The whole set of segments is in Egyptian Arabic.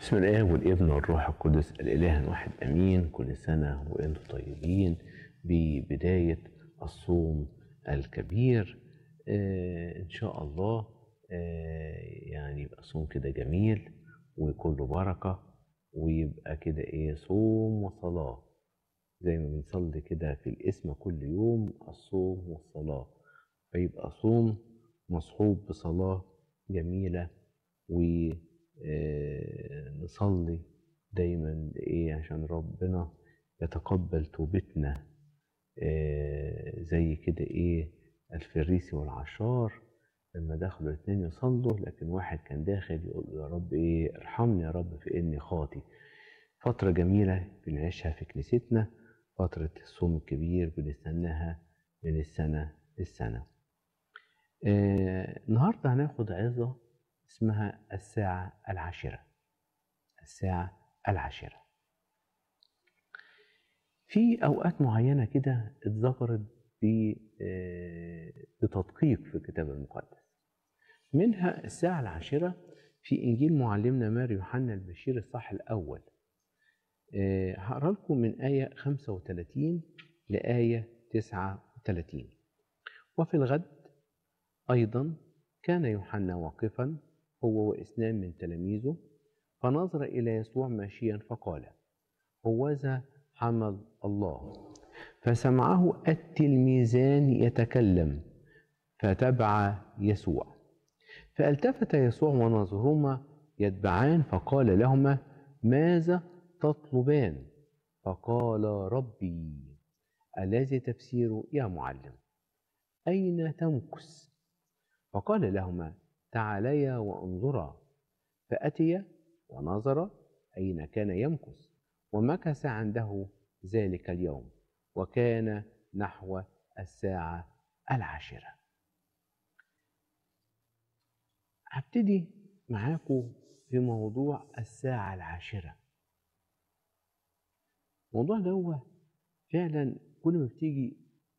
بسم الله والابن والروح القدس الاله الواحد امين كل سنه وانتم طيبين ببدايه الصوم الكبير آه ان شاء الله آه يعني يبقى صوم كده جميل وكله بركه ويبقى كده ايه صوم وصلاه زي ما بنصلي كده في الاسم كل يوم الصوم والصلاه فيبقى صوم مصحوب بصلاه جميله و آه، نصلي دايما ايه عشان ربنا يتقبل توبتنا آه، زي كده ايه الفريسي والعشار لما دخلوا الاثنين يصلوا لكن واحد كان داخل يقول له يا رب ايه ارحمني يا رب فاني خاطي فترة جميلة بنعيشها في كنيستنا فترة الصوم الكبير بنستناها من السنة للسنة آه النهاردة هناخد عظة اسمها الساعة العاشرة الساعة العاشرة في أوقات معينة كده اتذكرت بتدقيق في الكتاب المقدس منها الساعة العاشرة في إنجيل معلمنا ماري يوحنا البشير الصح الأول هقرا لكم من آية 35 لآية 39 وفي الغد أيضا كان يوحنا واقفا هو واثنان من تلاميذه فنظر إلى يسوع ماشيا فقال هوذا حمل الله فسمعه التلميذان يتكلم فتبع يسوع فالتفت يسوع ونظرهما يتبعان فقال لهما ماذا تطلبان فقال ربي الذي تفسير يا معلم أين تمكث فقال لهما تعاليا وانظرا فأتيا ونظر أين كان يمكث ومكث عنده ذلك اليوم وكان نحو الساعة العاشرة هبتدي معاكم في موضوع الساعة العاشرة الموضوع ده فعلا كل ما بتيجي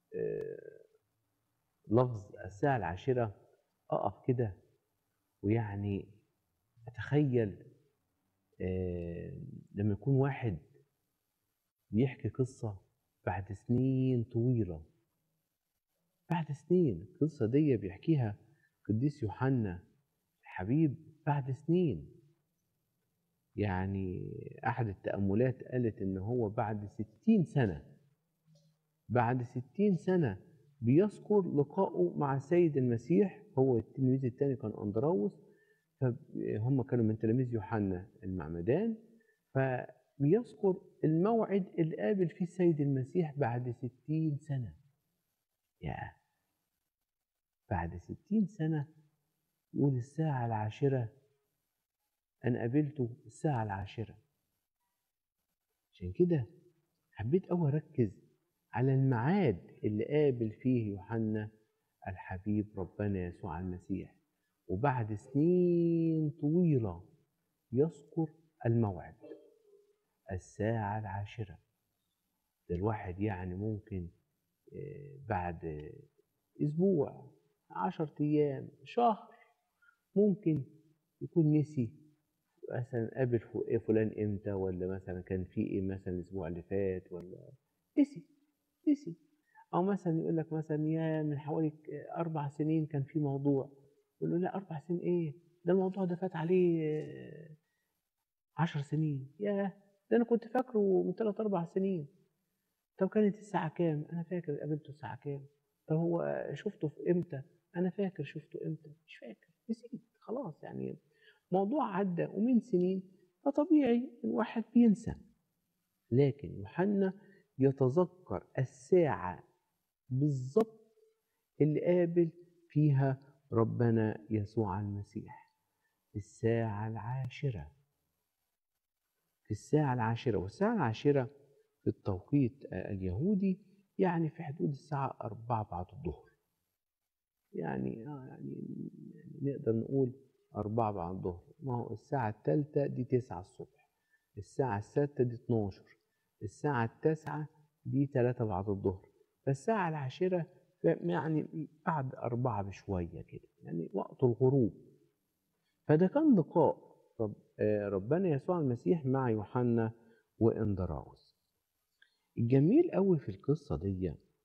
لفظ الساعة العاشرة أقف كده ويعني أتخيل لما يكون واحد بيحكي قصة بعد سنين طويلة بعد سنين القصة دي بيحكيها قديس يوحنا الحبيب بعد سنين يعني أحد التأملات قالت إن هو بعد ستين سنة بعد ستين سنة بيذكر لقائه مع السيد المسيح هو التلميذ الثاني كان أندراوس فهم كانوا من تلاميذ يوحنا المعمدان فبيذكر الموعد اللي قابل فيه السيد المسيح بعد ستين سنة يا بعد ستين سنة يقول الساعة العاشرة أنا قابلته الساعة العاشرة عشان كده حبيت أوي أركز على الميعاد اللي قابل فيه يوحنا الحبيب ربنا يسوع المسيح وبعد سنين طويلة يذكر الموعد الساعة العاشرة ده الواحد يعني ممكن بعد أسبوع عشر أيام شهر ممكن يكون نسي مثلا قابل فلان امتى ولا مثلا كان في ايه مثلا الاسبوع اللي فات ولا نسي نسي او مثلا يقول لك مثلا يا من حوالي اربع سنين كان في موضوع يقول له لا اربع سنين ايه ده الموضوع ده فات عليه عشر سنين يا ده انا كنت فاكره من ثلاث اربع سنين طب كانت الساعه كام انا فاكر قابلته الساعه كام طب هو شفته في امتى انا فاكر شفته امتى مش فاكر نسيت خلاص يعني موضوع عدى ومن سنين فطبيعي الواحد بينسى لكن يوحنا يتذكر الساعة بالظبط اللي قابل فيها ربنا يسوع المسيح الساعة العاشرة في الساعة العاشرة والساعة العاشرة في التوقيت اليهودي يعني في حدود الساعة أربعة بعد الظهر يعني يعني نقدر نقول أربعة بعد الظهر ما هو الساعة الثالثة دي تسعة الصبح الساعة السادسة دي 12 الساعة التاسعة دي تلاتة بعد الظهر فالساعة العاشرة يعني بعد أربعة بشوية كده يعني وقت الغروب فده كان لقاء رب آه، ربنا يسوع المسيح مع يوحنا واندراوس الجميل قوي في القصة دي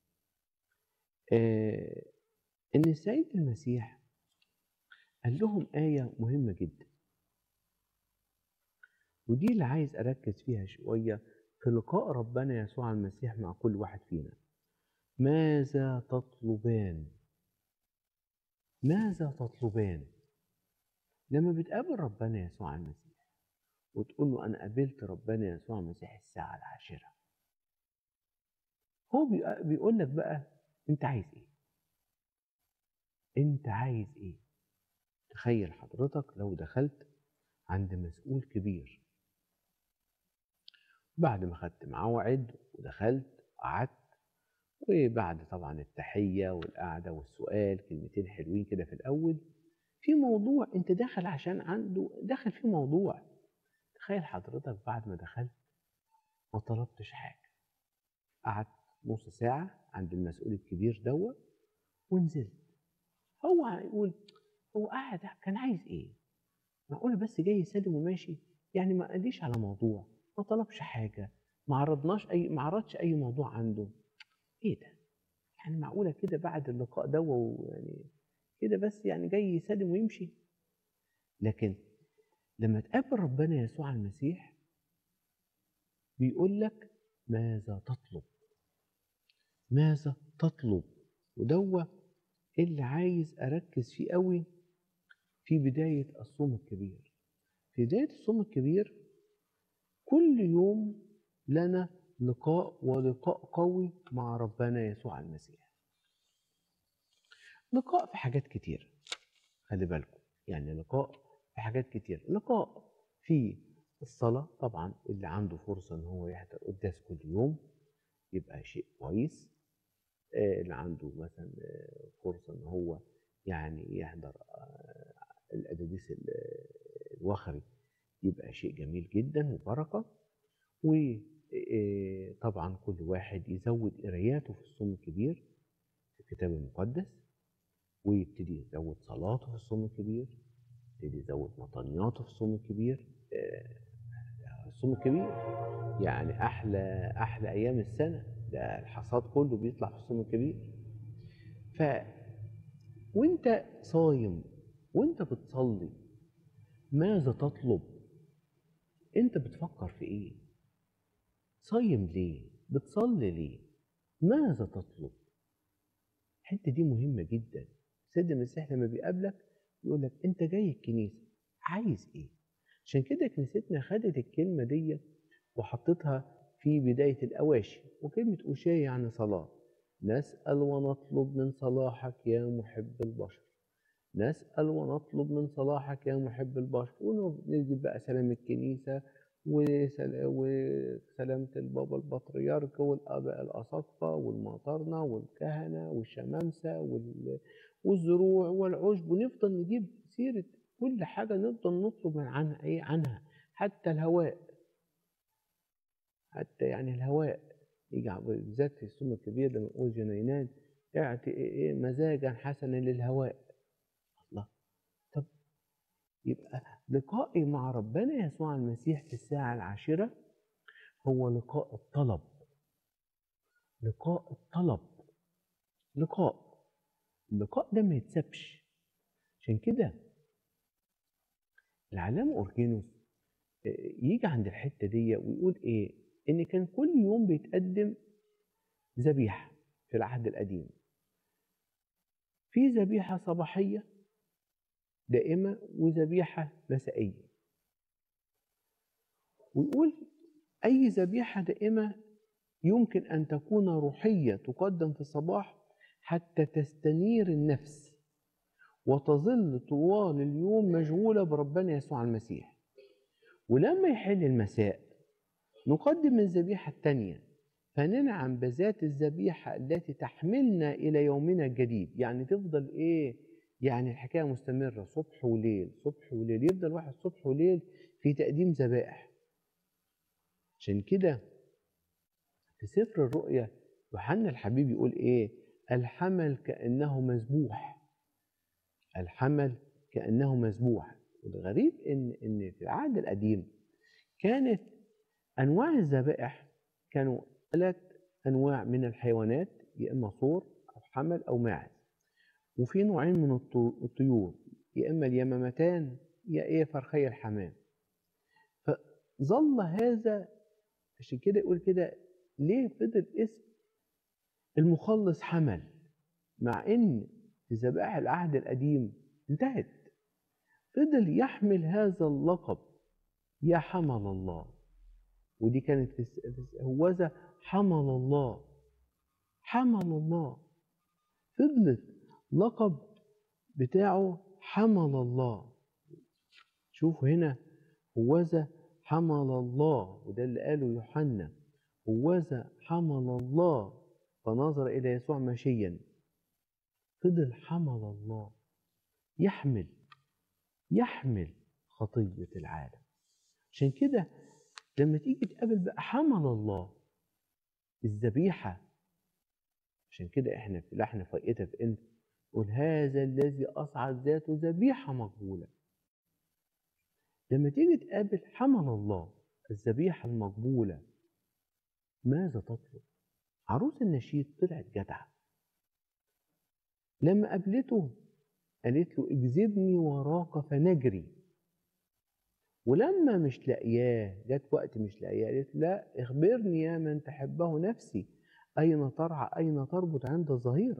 آه، إن السيد المسيح قال لهم آية مهمة جدا ودي اللي عايز أركز فيها شوية في لقاء ربنا يسوع المسيح مع كل واحد فينا ماذا تطلبان ماذا تطلبان لما بتقابل ربنا يسوع المسيح وتقول له أنا قابلت ربنا يسوع المسيح الساعة العاشرة هو بيق- بيقول لك بقى أنت عايز إيه أنت عايز إيه تخيل حضرتك لو دخلت عند مسؤول كبير بعد ما خدت معاه وعد ودخلت قعدت وبعد طبعا التحية والقعدة والسؤال كلمتين حلوين كده في الأول في موضوع أنت داخل عشان عنده داخل في موضوع تخيل حضرتك بعد ما دخلت ما طلبتش حاجة قعدت نص ساعة عند المسؤول الكبير دوت ونزلت هو يقول هو قاعد كان عايز ايه؟ معقولة بس جاي يسلم وماشي؟ يعني ما قاليش على موضوع ما طلبش حاجة ما عرضناش أي ما عرضش أي موضوع عنده ايه ده؟ يعني معقولة كده بعد اللقاء ده ويعني كده بس يعني جاي يسلم ويمشي؟ لكن لما تقابل ربنا يسوع المسيح بيقول لك ماذا تطلب؟ ماذا تطلب؟ ودوا اللي عايز أركز فيه قوي في بداية الصوم الكبير في بداية الصوم الكبير كل يوم لنا لقاء ولقاء قوي مع ربنا يسوع المسيح لقاء في حاجات كتير خلي بالكم يعني لقاء في حاجات كتير لقاء في الصلاة طبعا اللي عنده فرصة ان هو يحضر قداس كل يوم يبقى شيء كويس آه، اللي عنده مثلا آه، فرصة ان هو يعني يحضر آه، القداديس ال- الوخري يبقى شيء جميل جدا وبركة وطبعا كل واحد يزود قراياته في الصوم الكبير في الكتاب المقدس ويبتدي يزود صلاته في الصوم الكبير يبتدي يزود مطنياته في الصوم الكبير آه، الصوم الكبير يعني احلى احلى ايام السنه ده الحصاد كله بيطلع في الصوم الكبير ف وانت صايم وانت بتصلي ماذا تطلب انت بتفكر في ايه صايم ليه بتصلي ليه ماذا تطلب الحته دي مهمه جدا سيد المسيح لما بيقابلك يقول لك انت جاي الكنيسه عايز ايه عشان كده كنيستنا خدت الكلمه دي وحطتها في بدايه الاواشي وكلمه اوشيه يعني صلاه نسال ونطلب من صلاحك يا محب البشر نسأل ونطلب من صلاحك يا محب البشر ونجيب بقى سلام الكنيسة وسل- وسلامة البابا البطريرك والآباء الأساقفة والمطارنة والكهنة والشمامسة وال- والزروع والعشب ونفضل نجيب سيرة كل حاجة نفضل نطلب من عنها إيه عنها حتى الهواء حتى يعني الهواء يجي ع- بالذات في الصوم الكبير لما نقول جنينات اعطي إيه مزاجا حسنا للهواء الله طب يبقى لقائي مع ربنا يسوع المسيح في الساعة العاشرة هو لقاء الطلب لقاء الطلب لقاء اللقاء ده ما يتسابش عشان كده العلامة أورجينوس آه، يجي عند الحتة دي ويقول إيه إن كان كل يوم بيتقدم ذبيحة في العهد القديم في ذبيحة صباحية دائمة وذبيحة مسائية ويقول أي ذبيحة دائمة يمكن أن تكون روحية تقدم في الصباح حتى تستنير النفس وتظل طوال اليوم مشغولة بربنا يسوع المسيح ولما يحل المساء نقدم الذبيحة الثانية فننعم بذات الذبيحة التي تحملنا إلى يومنا الجديد يعني تفضل إيه يعني الحكاية مستمرة صبح وليل صبح وليل يفضل واحد صبح وليل في تقديم ذبائح عشان كده في سفر الرؤيا يوحنا الحبيب يقول ايه الحمل كانه مذبوح الحمل كانه مذبوح والغريب ان ان في العهد القديم كانت انواع الذبائح كانوا ثلاث انواع من الحيوانات يا اما صور او حمل او ماعز وفي نوعين من الطو- الطيور يا اما اليمامتان يا ايه فرخي الحمام فظل هذا عشان كده يقول كده ليه فضل اسم المخلص حمل مع ان في ذبائح العهد القديم انتهت فضل يحمل هذا اللقب يا حمل الله ودي كانت في الس- في الس- هوذا حمل الله حمل الله فضلت لقب بتاعه حمل الله شوفوا هنا هوذا حمل الله وده اللي قاله يوحنا هوذا حمل الله فنظر إلى يسوع ماشيا فضل حمل الله يحمل يحمل خطية العالم عشان كده لما تيجي تقابل بقى حمل الله الذبيحة عشان كده احنا في لحن فائتة في انت قل هذا الذي أصعد ذاته ذبيحة مقبولة لما تيجي تقابل حمل الله الذبيحة المقبولة ماذا تطلب؟ عروس النشيد طلعت جدعة لما قابلته قالت له اجذبني وراك فنجري ولما مش لاقياه جت وقت مش لاقياه قالت له لا اخبرني يا من تحبه نفسي اين ترعى اين تربط عند الظهيره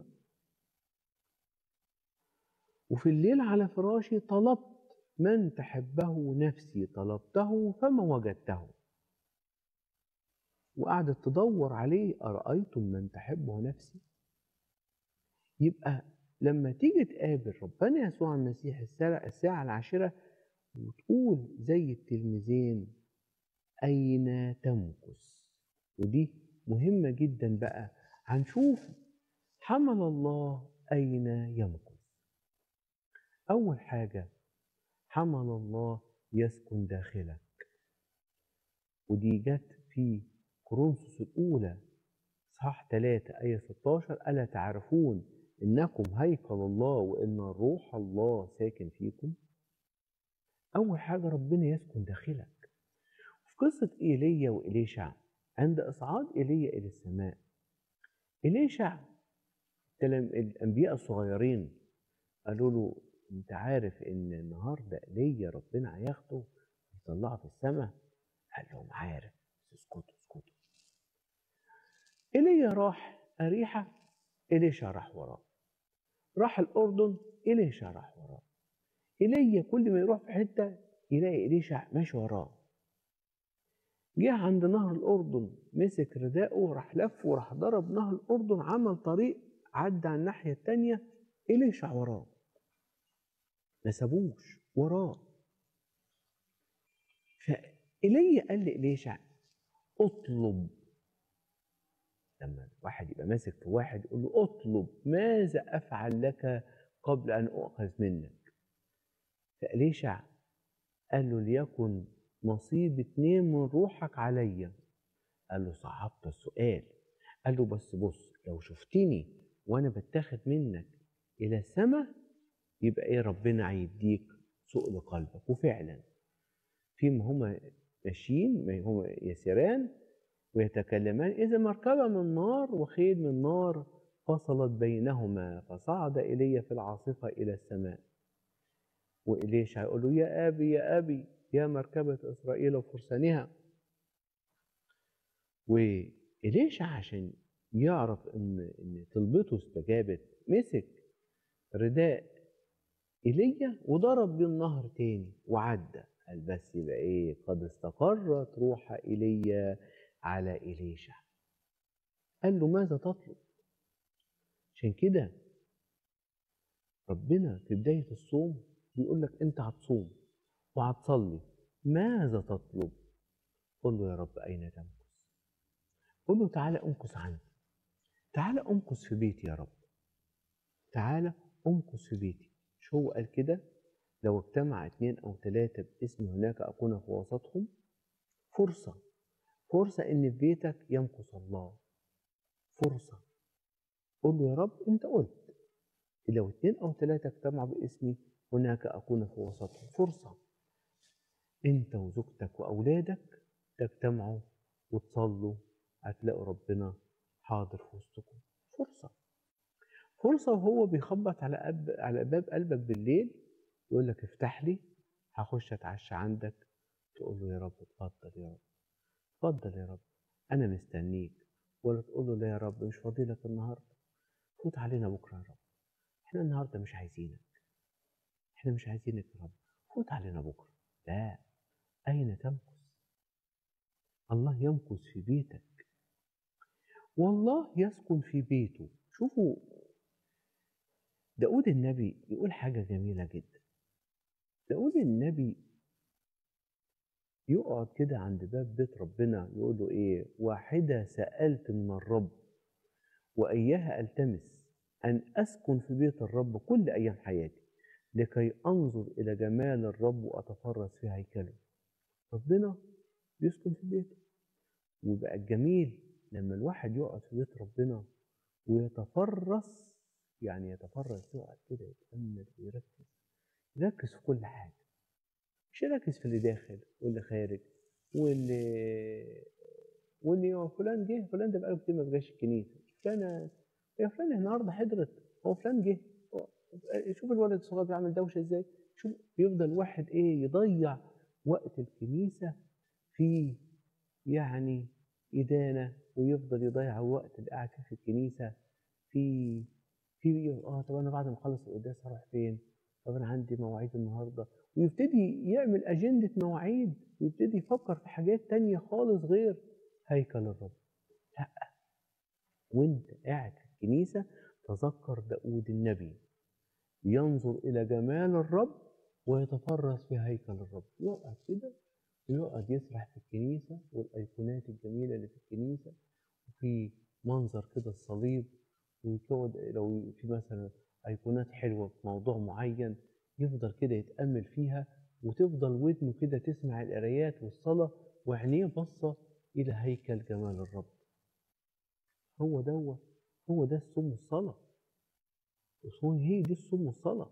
وفي الليل على فراشي طلبت من تحبه نفسي طلبته فما وجدته وقعدت تدور عليه أرأيتم من تحبه نفسي يبقى لما تيجي تقابل ربنا يسوع المسيح الساعة, الساعة العاشرة وتقول زي التلميذين أين تمكث ودي مهمة جدا بقى هنشوف حمل الله أين يمكث أول حاجة حمل الله يسكن داخلك ودي جت في كورنثوس الأولى صح 3 آية 16 ألا تعرفون إنكم هيكل الله وإن روح الله ساكن فيكم أول حاجة ربنا يسكن داخلك في قصة إيليا وإليشع عند إصعاد إيليا إلى السماء إليشع تلم- الأنبياء الصغيرين قالوا له أنت عارف إن النهاردة إيليا ربنا هياخده يطلعه في السماء قال لهم عارف بس اسكتوا اسكتوا ايليا راح أريحة إليشا راح وراه راح الأردن إليشا راح وراه إيليا كل ما يروح في حتة يلاقي إليشا ماشي وراه جه عند نهر الأردن مسك رداءه راح لف وراح ضرب نهر الأردن عمل طريق عدى على الناحية التانية إليشا وراه ما سابوش وراه فإيليا قال لإليشع اطلب لما واحد يبقى ماسك في واحد يقول له اطلب ماذا افعل لك قبل ان اؤخذ منك فإليشع قال له ليكن نصيب اتنين من روحك عليا قال له صعبت السؤال قال له بس بص لو شفتني وانا بتاخد منك الى السماء يبقى ايه ربنا هيديك سؤل قلبك وفعلا فيما هما ماشيين ما هما يسيران ويتكلمان إذا مركبة من نار وخيل من نار فصلت بينهما فصعد إلي في العاصفة إلى السماء وإليش هيقول له يا أبي يا أبي يا مركبة إسرائيل وفرسانها وإليش عشان يعرف إن إن طلبته استجابت مسك رداء ايليا وضرب بيه النهر تاني وعدى قال بس يبقى ايه قد استقرت روح ايليا على إليشع قال له ماذا تطلب عشان كده ربنا في بداية الصوم بيقول لك انت هتصوم وهتصلي ماذا تطلب قل له يا رب أين تمكث قل له تعالى امكث عندي تعالى امكث في بيتي يا رب تعالى امكث في بيتي مش هو قال كده لو اجتمع اتنين او تلاتة باسمي هناك اكون في وسطهم فرصة فرصة ان في بيتك يمكث الله فرصة قل له يا رب انت قلت لو اتنين او تلاتة اجتمعوا باسمي هناك أكون في وسطهم فرصة أنت وزوجتك وأولادك تجتمعوا وتصلوا هتلاقوا ربنا حاضر في وسطكم فرصة فرصة وهو بيخبط على أب على باب قلبك بالليل يقول لك افتح لي هخش اتعشى عندك تقول له يا رب اتفضل يا رب اتفضل يا رب انا مستنيك ولا تقول له لا يا رب مش فاضي لك النهارده فوت علينا بكره يا رب احنا النهارده مش عايزينك احنا مش عايزينك يا رب فوت علينا بكره لا اين تمكث الله يمكث في بيتك والله يسكن في بيته شوفوا داود النبي يقول حاجة جميلة جدا داود النبي يقعد كده عند باب بيت ربنا يقول له ايه واحدة سألت من الرب وإياها ألتمس أن أسكن في بيت الرب كل أيام حياتي لكي أنظر إلى جمال الرب وأتفرس في هيكله ربنا بيسكن في بيته ويبقى الجميل لما الواحد يقعد في بيت ربنا ويتفرس يعني يتفرس يقعد كده يتأمل ويركز يركز في كل حاجة مش يركز في اللي داخل واللي خارج واللي واللي فلان جه فلان ده بقاله كتير ما جاش الكنيسة فلان يا فلان النهارده حضرت هو فلان جه شوف الولد الصغير بيعمل دوشة ازاي شوف يفضل واحد ايه يضيع وقت الكنيسة في يعني إدانة ويفضل يضيع الوقت اللي قاعد فيه في الكنيسة في في اه طب انا بعد ما اخلص القداس هروح فين؟ طب انا عندي مواعيد النهارده ويبتدي يعمل اجنده مواعيد ويبتدي يفكر في حاجات تانية خالص غير هيكل الرب. لا وانت قاعد في الكنيسه تذكر داود النبي ينظر الى جمال الرب ويتفرس في هيكل الرب يقعد كده ويقعد يسرح في الكنيسه والايقونات الجميله اللي في الكنيسه وفي منظر كده الصليب ويقعد لو في مثلا ايقونات حلوه في موضوع معين يفضل كده يتامل فيها وتفضل ودنه كده تسمع القرايات والصلاه وعينيه باصه الى هيكل جمال الرب هو ده هو ده الصوم والصلاه الصوم هي دي الصوم والصلاه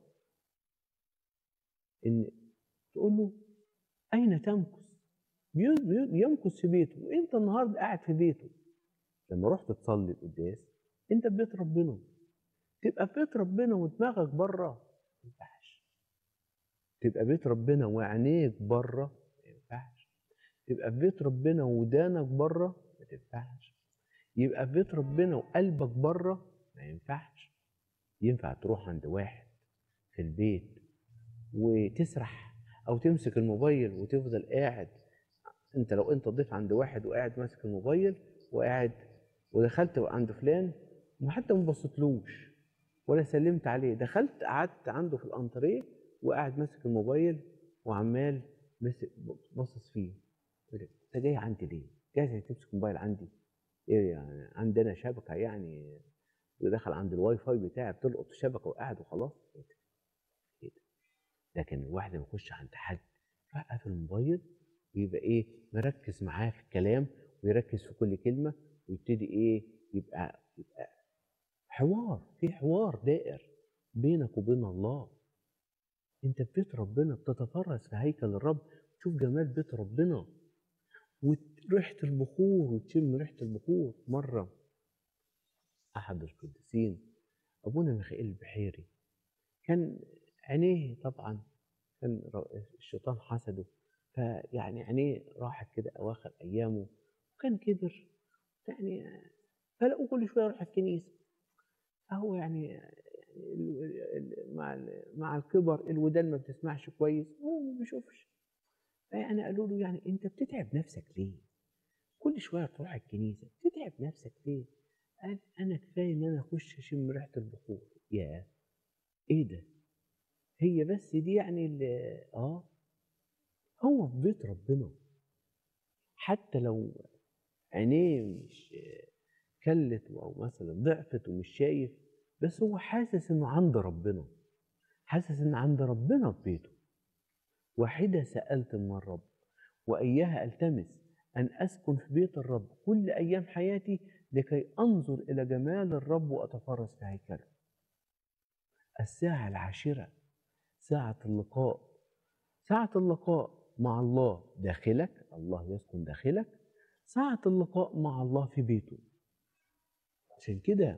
ان تقول له اين تمكث يمكث في بيته وانت النهارده قاعد في بيته لما رحت تصلي القداس انت في بيت ربنا تبقى في بيت ربنا ودماغك بره ما ينفعش تبقى بيت ربنا وعينيك بره ما ينفعش تبقى في بيت ربنا ودانك بره ما تنفعش يبقى في بيت ربنا وقلبك بره ما ينفعش ينفع تروح عند واحد في البيت وتسرح او تمسك الموبايل وتفضل قاعد انت لو انت ضيف عند واحد وقاعد ماسك الموبايل وقاعد ودخلت عند فلان وحتى ما بصيتلوش ولا سلمت عليه دخلت قعدت عنده في الانتريه وقاعد ماسك الموبايل وعمال ماسك باصص فيه انت جاي عندي ليه؟ جاي تمسك الموبايل عندي ايه يعني عندنا شبكه يعني ودخل عند الواي فاي بتاعي بتلقط الشبكه وقاعد وخلاص ايه ده؟ ايه ده؟ لكن الواحد لما يخش عند حد يروح في الموبايل ويبقى ايه مركز معاه في الكلام ويركز في كل كلمه ويبتدي ايه يبقى يبقى حوار في حوار دائر بينك وبين الله انت في بيت ربنا بتتفرس في هيكل الرب تشوف جمال بيت ربنا وريحة البخور وتشم ريحة البخور مرة أحد القديسين أبونا ميخائيل البحيري كان عينيه طبعا كان الشيطان حسده فيعني عينيه راحت كده أواخر أيامه وكان كبر يعني فلقوا كل شوية يروح الكنيسة فهو يعني مع مع الكبر الودان ما بتسمعش كويس هو ما بيشوفش فيعني قالوا له يعني انت بتتعب نفسك ليه؟ كل شويه تروح الكنيسه بتتعب نفسك ليه؟ قال انا كفايه ان انا اخش اشم ريحه البخور يا ايه ده؟ هي بس دي يعني اللي اه هو في بيت ربنا حتى لو عينيه مش كلت او مثلا ضعفت ومش شايف بس هو حاسس انه عند ربنا حاسس ان عند ربنا في بيته واحده سالت من الرب واياها التمس ان اسكن في بيت الرب كل ايام حياتي لكي انظر الى جمال الرب واتفرس في هيكله الساعه العاشره ساعة اللقاء ساعة اللقاء مع الله داخلك الله يسكن داخلك ساعة اللقاء مع الله في بيته عشان كده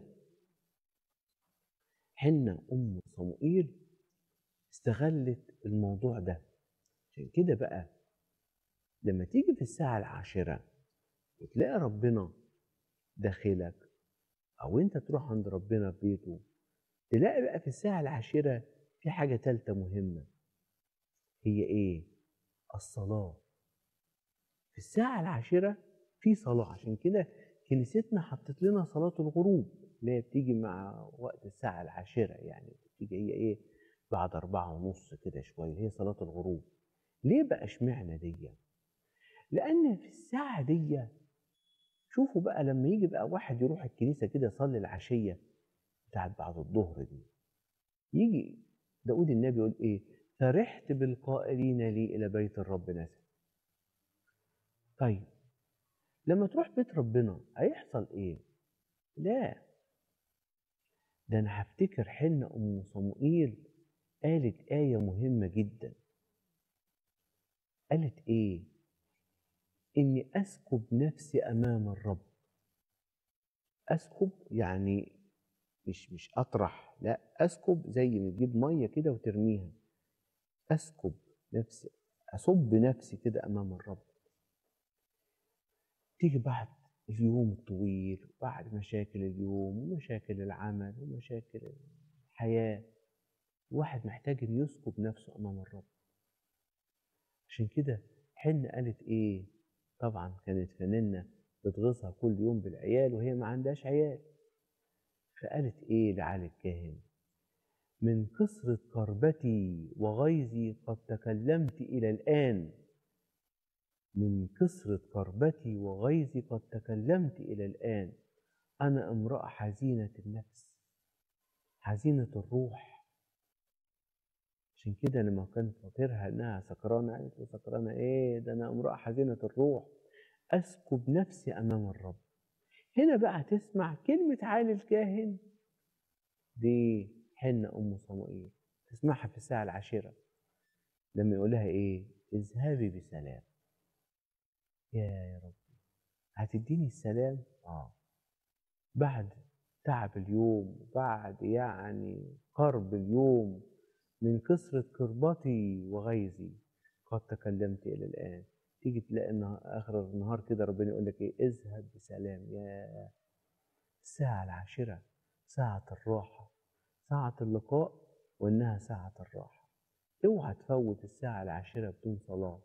حنة أم صموئيل استغلت الموضوع ده عشان كده بقى لما تيجي في الساعة العاشرة وتلاقي ربنا داخلك أو أنت تروح عند ربنا في بيته تلاقي بقى في الساعة العاشرة في حاجة تالتة مهمة هي إيه؟ الصلاة في الساعة العاشرة في صلاة عشان كده كنيستنا حطت لنا صلاة الغروب اللي هي بتيجي مع وقت الساعة العاشرة يعني بتيجي هي إيه بعد أربعة ونص كده شوية هي صلاة الغروب ليه بقى اشمعنى دي؟ لأن في الساعة دي شوفوا بقى لما يجي بقى واحد يروح الكنيسة كده يصلي العشية بتاعت بعد الظهر دي يجي داود النبي يقول إيه فرحت بالقائلين لي إلى بيت الرب نسل طيب لما تروح بيت ربنا هيحصل إيه؟ لا ده أنا هفتكر حنة أم صموئيل قالت آية مهمة جدا قالت إيه؟ إني أسكب نفسي أمام الرب أسكب يعني مش مش أطرح لا أسكب زي ما تجيب مية كده وترميها أسكب نفسي أصب نفسي كده أمام الرب تيجي بعد اليوم الطويل وبعد مشاكل اليوم ومشاكل العمل ومشاكل الحياة الواحد محتاج إنه يسكب نفسه أمام الرب عشان كده حن قالت إيه طبعا كانت فنانة بتغيظها كل يوم بالعيال وهي ما عندهاش عيال فقالت إيه لعلي الكاهن من كثرة كربتي وغيظي قد تكلمت إلى الآن من كثرة كربتي وغيظي قد تكلمت إلى الآن أنا امرأة حزينة النفس حزينة الروح عشان كده لما كان فاكرها انها سكرانه قالت له سكرانه ايه ده انا امراه حزينه الروح اسكب نفسي امام الرب هنا بقى تسمع كلمه عالي الكاهن دي حنة ام صموئيل تسمعها في الساعه العاشره لما يقول لها ايه اذهبي بسلام يا يا رب هتديني السلام اه بعد تعب اليوم بعد يعني قرب اليوم من كثرة كربتي وغيظي قد تكلمت إلى الآن تيجي تلاقي إن آخر النهار كده ربنا يقول لك إيه اذهب بسلام يا الساعة العاشرة ساعة الراحة ساعة اللقاء وإنها ساعة الراحة اوعى تفوت الساعة العاشرة بدون صلاة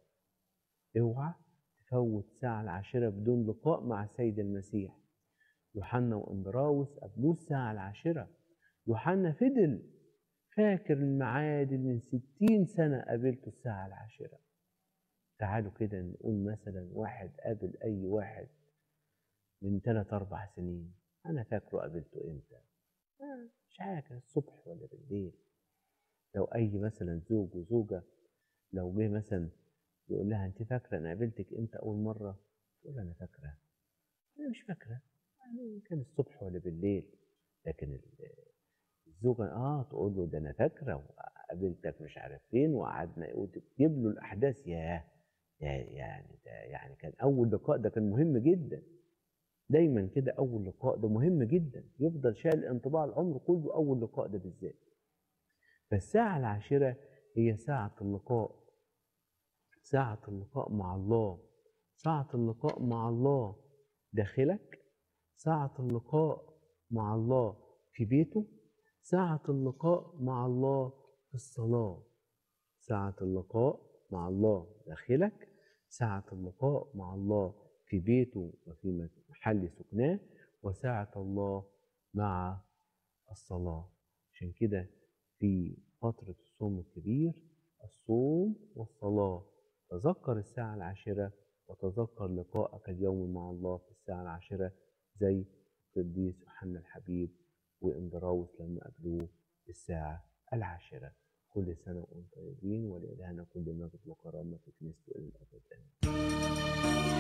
اوعى تفوت الساعة العاشرة بدون لقاء مع السيد المسيح يوحنا واندراوس قابلوه الساعة العاشرة يوحنا فضل فاكر المعاد اللي من ستين سنة قابلته الساعة العاشرة تعالوا كده نقول مثلا واحد قابل أي واحد من ثلاث أربع سنين أنا فاكره قابلته إمتى آه مش فاكر الصبح ولا بالليل لو أي مثلا زوج وزوجة لو جه مثلا يقول لها أنت فاكرة أنا قابلتك إمتى أول مرة تقول أنا فاكرة أنا مش فاكرة يعني كان الصبح ولا بالليل لكن الزوجة اه تقول له ده انا فاكره وقابلتك مش عارف فين وقعدنا وتجيب له الاحداث ياه يا يعني ده يعني كان اول لقاء ده كان مهم جدا دايما كده اول لقاء ده مهم جدا يفضل شايل انطباع العمر كله اول لقاء ده بالذات فالساعة العاشرة هي ساعة اللقاء ساعة اللقاء مع الله ساعة اللقاء مع الله داخلك ساعة اللقاء مع الله في بيته ساعة اللقاء مع الله في الصلاة ساعة اللقاء مع الله داخلك ساعة اللقاء مع الله في بيته وفي محل سكناه وساعة الله مع الصلاة عشان كده في فترة الصوم الكبير الصوم والصلاة تذكر الساعة العاشرة وتذكر لقاءك اليوم مع الله في الساعة العاشرة زي القديس يوحنا الحبيب واندراوس لما قابلوه الساعة العاشرة كل سنة وأنتم طيبين ولإلهنا كل مجد وكرامة في كنيسته إلى الأبد آمين